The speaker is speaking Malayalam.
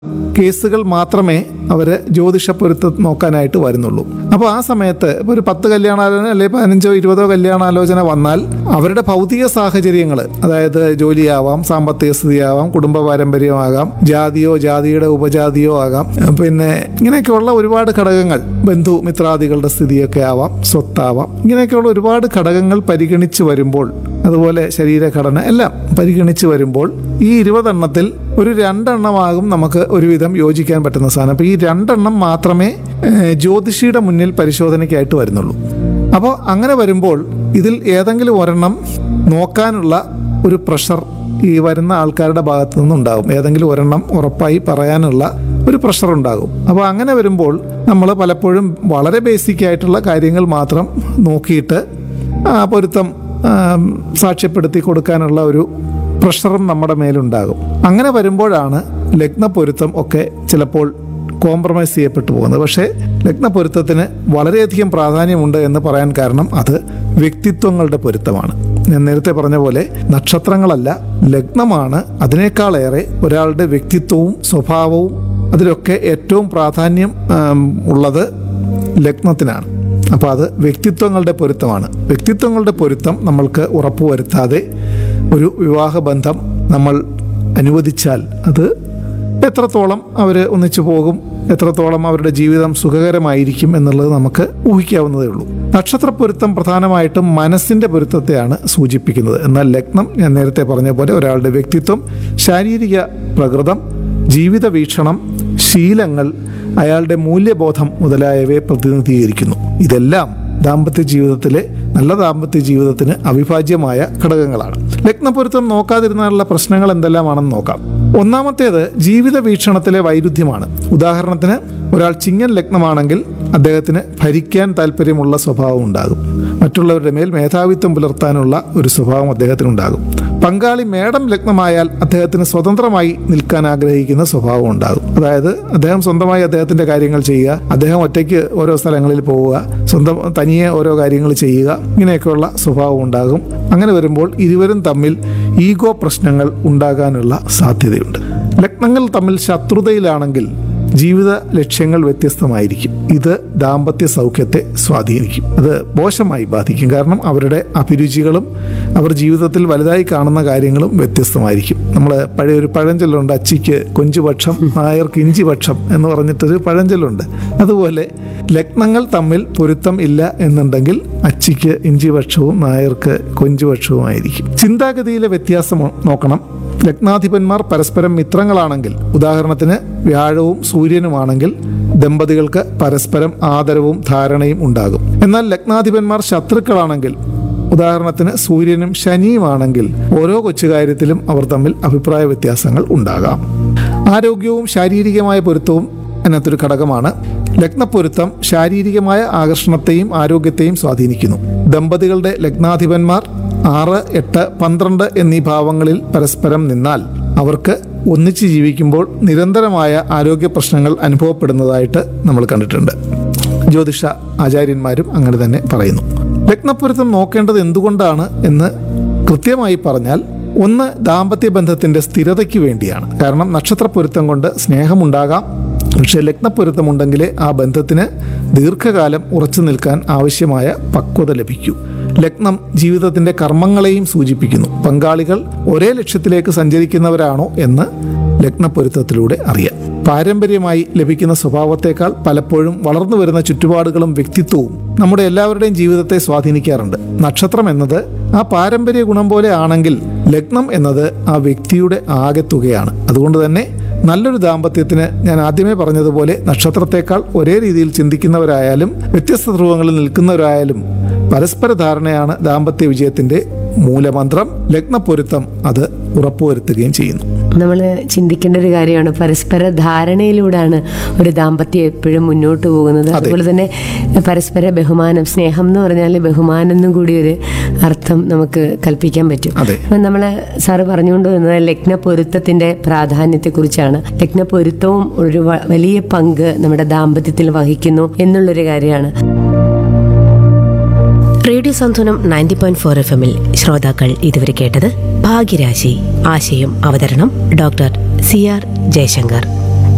കേസുകൾ മാത്രമേ അവർ ജ്യോതിഷ പൊരുത്തം നോക്കാനായിട്ട് വരുന്നുള്ളൂ അപ്പോൾ ആ സമയത്ത് ഇപ്പോൾ ഒരു പത്ത് കല്യാണാലോചന അല്ലെങ്കിൽ പതിനഞ്ചോ ഇരുപതോ കല്യാണാലോചന വന്നാൽ അവരുടെ ഭൗതിക സാഹചര്യങ്ങൾ അതായത് ജോലിയാവാം സാമ്പത്തിക സ്ഥിതിയാവാം കുടുംബ പാരമ്പര്യമാകാം ജാതിയോ ജാതിയുടെ ഉപജാതിയോ ആകാം പിന്നെ ഇങ്ങനെയൊക്കെയുള്ള ഒരുപാട് ഘടകങ്ങൾ ബന്ധു മിത്രാദികളുടെ സ്ഥിതിയൊക്കെ ആവാം സ്വത്താവാം ഇങ്ങനെയൊക്കെയുള്ള ഒരുപാട് ഘടകങ്ങൾ പരിഗണിച്ച് വരുമ്പോൾ അതുപോലെ ശരീരഘടന എല്ലാം പരിഗണിച്ച് വരുമ്പോൾ ഈ ഇരുപതെണ്ണത്തിൽ ഒരു രണ്ടെണ്ണമാകും നമുക്ക് ഒരുവിധം യോജിക്കാൻ പറ്റുന്ന സാധനം അപ്പോൾ ഈ രണ്ടെണ്ണം മാത്രമേ ഏഹ്, ജ്യോതിഷിയുടെ മുന്നിൽ പരിശോധനയ്ക്കായിട്ട് വരുന്നുള്ളൂ അപ്പോൾ അങ്ങനെ വരുമ്പോൾ ഇതിൽ ഏതെങ്കിലും ഒരെണ്ണം നോക്കാനുള്ള ഒരു പ്രഷർ ഈ വരുന്ന ആൾക്കാരുടെ ഭാഗത്തു നിന്നുണ്ടാകും ഏതെങ്കിലും ഒരെണ്ണം ഉറപ്പായി പറയാനുള്ള ഒരു പ്രഷർ ഉണ്ടാകും അപ്പോൾ അങ്ങനെ വരുമ്പോൾ നമ്മൾ പലപ്പോഴും വളരെ ബേസിക് ആയിട്ടുള്ള കാര്യങ്ങൾ മാത്രം നോക്കിയിട്ട് ആ പൊരുത്തം ആ, സാക്ഷ്യപ്പെടുത്തി കൊടുക്കാനുള്ള ഒരു പ്രഷറും നമ്മുടെ മേലുണ്ടാകും അങ്ങനെ വരുമ്പോഴാണ് ലഗ്നപ്പൊരുത്തം ഒക്കെ ചിലപ്പോൾ കോംപ്രമൈസ് ചെയ്യപ്പെട്ടു പോകുന്നത് പക്ഷേ ലഗ്നപ്പൊരുത്തത്തിന് വളരെയധികം പ്രാധാന്യമുണ്ട് എന്ന് പറയാൻ കാരണം അത് വ്യക്തിത്വങ്ങളുടെ പൊരുത്തമാണ് ഞാൻ നേരത്തെ പറഞ്ഞ പോലെ നക്ഷത്രങ്ങളല്ല ലഗ്നമാണ് അതിനേക്കാളേറെ ഒരാളുടെ വ്യക്തിത്വവും സ്വഭാവവും അതിലൊക്കെ ഏറ്റവും പ്രാധാന്യം ആം, ഉള്ളത് ലഗ്നത്തിനാണ് അപ്പോൾ അത് വ്യക്തിത്വങ്ങളുടെ പൊരുത്തമാണ് വ്യക്തിത്വങ്ങളുടെ പൊരുത്തം നമ്മൾക്ക് ഉറപ്പുവരുത്താതെ ഒരു വിവാഹബന്ധം നമ്മൾ അനുവദിച്ചാൽ അത് എത്രത്തോളം അവർ ഒന്നിച്ചു പോകും എത്രത്തോളം അവരുടെ ജീവിതം സുഖകരമായിരിക്കും എന്നുള്ളത് നമുക്ക് ഊഹിക്കാവുന്നതേ ഉള്ളൂ നക്ഷത്രപ്പൊരുത്തം പ്രധാനമായിട്ടും മനസ്സിന്റെ പൊരുത്തത്തെയാണ് സൂചിപ്പിക്കുന്നത് എന്നാൽ ലഗ്നം ഞാൻ നേരത്തെ പറഞ്ഞ പോലെ ഒരാളുടെ വ്യക്തിത്വം ശാരീരിക പ്രകൃതം ജീവിത വീക്ഷണം ശീലങ്ങൾ അയാളുടെ മൂല്യബോധം മുതലായവയെ പ്രതിനിധീകരിക്കുന്നു ഇതെല്ലാം ദാമ്പത്യ ജീവിതത്തിലെ നല്ല ദാമ്പത്യ ജീവിതത്തിന് അവിഭാജ്യമായ ഘടകങ്ങളാണ് ലഗ്നപ്പൊരുത്തം നോക്കാതിരുന്നാലുള്ള പ്രശ്നങ്ങൾ എന്തെല്ലാമാണെന്ന് നോക്കാം ഒന്നാമത്തേത് ജീവിത വീക്ഷണത്തിലെ വൈരുദ്ധ്യമാണ് ഉദാഹരണത്തിന് ഒരാൾ ചിങ്ങൻ ലഗ്നമാണെങ്കിൽ അദ്ദേഹത്തിന് ഭരിക്കാൻ താല്പര്യമുള്ള സ്വഭാവം ഉണ്ടാകും മറ്റുള്ളവരുടെ മേൽ മേധാവിത്വം പുലർത്താനുള്ള ഒരു സ്വഭാവം അദ്ദേഹത്തിനുണ്ടാകും പങ്കാളി മേടം ലഗ്നമായാൽ അദ്ദേഹത്തിന് സ്വതന്ത്രമായി നിൽക്കാൻ ആഗ്രഹിക്കുന്ന സ്വഭാവം ഉണ്ടാകും അതായത് അദ്ദേഹം സ്വന്തമായി അദ്ദേഹത്തിന്റെ കാര്യങ്ങൾ ചെയ്യുക അദ്ദേഹം ഒറ്റയ്ക്ക് ഓരോ സ്ഥലങ്ങളിൽ പോവുക സ്വന്തം തനിയെ ഓരോ കാര്യങ്ങൾ ചെയ്യുക ഇങ്ങനെയൊക്കെയുള്ള സ്വഭാവം ഉണ്ടാകും അങ്ങനെ വരുമ്പോൾ ഇരുവരും തമ്മിൽ ഈഗോ പ്രശ്നങ്ങൾ ഉണ്ടാകാനുള്ള സാധ്യതയുണ്ട് ലഗ്നങ്ങൾ തമ്മിൽ ശത്രുതയിലാണെങ്കിൽ ജീവിത ലക്ഷ്യങ്ങൾ വ്യത്യസ്തമായിരിക്കും ഇത് ദാമ്പത്യ സൗഖ്യത്തെ സ്വാധീനിക്കും അത് മോശമായി ബാധിക്കും കാരണം അവരുടെ അഭിരുചികളും അവർ ജീവിതത്തിൽ വലുതായി കാണുന്ന കാര്യങ്ങളും വ്യത്യസ്തമായിരിക്കും നമ്മൾ പഴയ ഒരു പഴഞ്ചൊല്ലുണ്ട് അച്ചിക്ക് കൊഞ്ചുപക്ഷം നായർക്ക് ഇഞ്ചിപക്ഷം എന്ന് പറഞ്ഞിട്ടൊരു പഴഞ്ചൊല്ലുണ്ട് അതുപോലെ ലഗ്നങ്ങൾ തമ്മിൽ പൊരുത്തം ഇല്ല എന്നുണ്ടെങ്കിൽ അച്ചിക്ക് ഇഞ്ചിപക്ഷവും നായർക്ക് കൊഞ്ചുപക്ഷവുമായിരിക്കും ചിന്താഗതിയിലെ വ്യത്യാസം നോക്കണം ലഗ്നാധിപന്മാർ പരസ്പരം മിത്രങ്ങളാണെങ്കിൽ ഉദാഹരണത്തിന് വ്യാഴവും സൂര്യനുമാണെങ്കിൽ ദമ്പതികൾക്ക് പരസ്പരം ആദരവും ധാരണയും ഉണ്ടാകും എന്നാൽ ലഗ്നാധിപന്മാർ ശത്രുക്കളാണെങ്കിൽ ഉദാഹരണത്തിന് സൂര്യനും ശനിയുമാണെങ്കിൽ ഓരോ കൊച്ചുകാര്യത്തിലും അവർ തമ്മിൽ അഭിപ്രായ വ്യത്യാസങ്ങൾ ഉണ്ടാകാം ആരോഗ്യവും ശാരീരികമായ പൊരുത്തവും അതിനകത്തൊരു ഘടകമാണ് ലഗ്നപ്പൊരുത്തം ശാരീരികമായ ആകർഷണത്തെയും ആരോഗ്യത്തെയും സ്വാധീനിക്കുന്നു ദമ്പതികളുടെ ലഗ്നാധിപന്മാർ ആറ് എട്ട് പന്ത്രണ്ട് എന്നീ ഭാവങ്ങളിൽ പരസ്പരം നിന്നാൽ അവർക്ക് ഒന്നിച്ച് ജീവിക്കുമ്പോൾ നിരന്തരമായ ആരോഗ്യ പ്രശ്നങ്ങൾ അനുഭവപ്പെടുന്നതായിട്ട് നമ്മൾ കണ്ടിട്ടുണ്ട് ജ്യോതിഷ ആചാര്യന്മാരും അങ്ങനെ തന്നെ പറയുന്നു ലഗ്നപ്പൊരുത്തം നോക്കേണ്ടത് എന്തുകൊണ്ടാണ് എന്ന് കൃത്യമായി പറഞ്ഞാൽ ഒന്ന് ദാമ്പത്യ ബന്ധത്തിന്റെ സ്ഥിരതയ്ക്ക് വേണ്ടിയാണ് കാരണം നക്ഷത്രപ്പൊരുത്തം കൊണ്ട് സ്നേഹമുണ്ടാകാം പക്ഷേ ലഗ്നപ്പൊരുത്തമുണ്ടെങ്കിലേ ആ ബന്ധത്തിന് ദീർഘകാലം ഉറച്ചു നിൽക്കാൻ ആവശ്യമായ പക്വത ലഭിക്കൂ ലഗ്നം ജീവിതത്തിന്റെ കർമ്മങ്ങളെയും സൂചിപ്പിക്കുന്നു പങ്കാളികൾ ഒരേ ലക്ഷ്യത്തിലേക്ക് സഞ്ചരിക്കുന്നവരാണോ എന്ന് ലഗ്നപ്പൊരുത്തത്തിലൂടെ അറിയാം പാരമ്പര്യമായി ലഭിക്കുന്ന സ്വഭാവത്തെക്കാൾ പലപ്പോഴും വളർന്നു വരുന്ന ചുറ്റുപാടുകളും വ്യക്തിത്വവും നമ്മുടെ എല്ലാവരുടെയും ജീവിതത്തെ സ്വാധീനിക്കാറുണ്ട് നക്ഷത്രം എന്നത് ആ പാരമ്പര്യ ഗുണം പോലെ ആണെങ്കിൽ ലഗ്നം എന്നത് ആ വ്യക്തിയുടെ ആകെത്തുകയാണ് അതുകൊണ്ട് തന്നെ നല്ലൊരു ദാമ്പത്യത്തിന് ഞാൻ ആദ്യമേ പറഞ്ഞതുപോലെ നക്ഷത്രത്തെക്കാൾ ഒരേ രീതിയിൽ ചിന്തിക്കുന്നവരായാലും വ്യത്യസ്ത ധ്രുവങ്ങളിൽ നിൽക്കുന്നവരായാലും പരസ്പര ധാരണയാണ് ദാമ്പത്യ വിജയത്തിന്റെ മൂലമന്ത്രം ലഗ്നപ്പൊരുത്തം അത് ഉറപ്പുവരുത്തുകയും ചെയ്യുന്നു നമ്മൾ ചിന്തിക്കേണ്ട ഒരു കാര്യമാണ് പരസ്പര ധാരണയിലൂടെയാണ് ഒരു ദാമ്പത്യം എപ്പോഴും മുന്നോട്ട് പോകുന്നത് അതുപോലെ തന്നെ പരസ്പര ബഹുമാനം സ്നേഹം എന്ന് പറഞ്ഞാൽ ബഹുമാനം എന്നും കൂടി ഒരു അർത്ഥം നമുക്ക് കൽപ്പിക്കാൻ പറ്റും അതെ. അപ്പം നമ്മൾ സാറ് പറഞ്ഞുകൊണ്ട് വന്നത് ലഗ്ന പൊരുത്തത്തിന്റെ പ്രാധാന്യത്തെക്കുറിച്ചാണ് ലഗ്ന പൊരുത്തവും ഒരു വ- വലിയ പങ്ക് നമ്മുടെ ദാമ്പത്യത്തിൽ വഹിക്കുന്നു എന്നുള്ളൊരു കാര്യമാണ് റേഡിയോ സന്തുലനം നയൻറ്റി പോയിന്റ് ഫോർ എഫ് എമ്മിൽ ശ്രോതാക്കൾ ഇതുവരെ കേട്ടത് ഭാഗ്യരാശി ആശയം അവതരണം ഡോക്ടർ സി ആർ ജയശങ്കർ